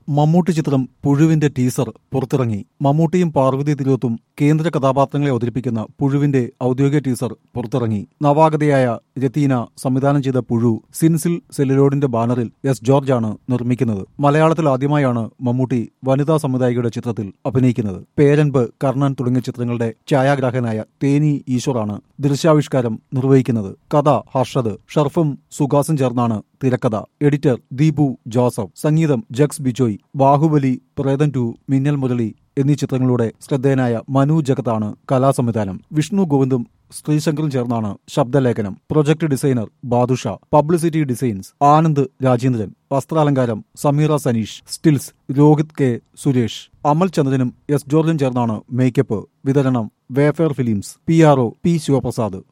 മമ്മൂട്ടി ചിത്രം പുഴുവിന്റെ ടീസർ പുറത്തിറങ്ങി മമ്മൂട്ടിയും പാർവതി തിരുവത്തും കേന്ദ്ര കഥാപാത്രങ്ങളെ അവതരിപ്പിക്കുന്ന പുഴുവിന്റെ ഔദ്യോഗിക ടീസർ പുറത്തിറങ്ങി നവാഗതയായ രതീന സംവിധാനം ചെയ്ത പുഴു സിൻസിൽ സെല്ലുലോഡിന്റെ ബാനറിൽ എസ് ജോർജാണ് നിർമ്മിക്കുന്നത് മലയാളത്തിൽ ആദ്യമായാണ് മമ്മൂട്ടി വനിതാ സംവിധായികയുടെ ചിത്രത്തിൽ അഭിനയിക്കുന്നത് പേരൻപ് കർണൻ തുടങ്ങിയ ചിത്രങ്ങളുടെ ഛായാഗ്രാഹകനായ തേനി ഈശ്വറാണ് ദൃശ്യാവിഷ്കാരം നിർവഹിക്കുന്നത് കഥ ഹർഷദ് ഷർഫും സുഹാസും ചേർന്നാണ് തിരക്കഥ എഡിറ്റർ ദീപു ജോസഫ് സംഗീതം ജക്സ് ബിജോയ് ബാഹുബലി പ്രേതൻ ടു മിന്നൽ മുരളി എന്നീ ചിത്രങ്ങളുടെ ശ്രദ്ധേയനായ മനു ജഗത്താണ് കലാസംവിധാനം വിഷ്ണു ഗോവിന്ദും ശ്രീശങ്കറും ചേർന്നാണ് ശബ്ദലേഖനം project designer Badusha publicity designs Anand Rajendran വസ്ത്രാലങ്കാരം സമീറ സനീഷ് സ്റ്റിൽസ് രോഹിത് കെ സുരേഷ് അമൽ ചന്ദ്രനും എസ് ജോർജും ചേർന്നാണ് മേക്കപ്പ് വിതരണം Wayfarer Films P R O P Sivaprasad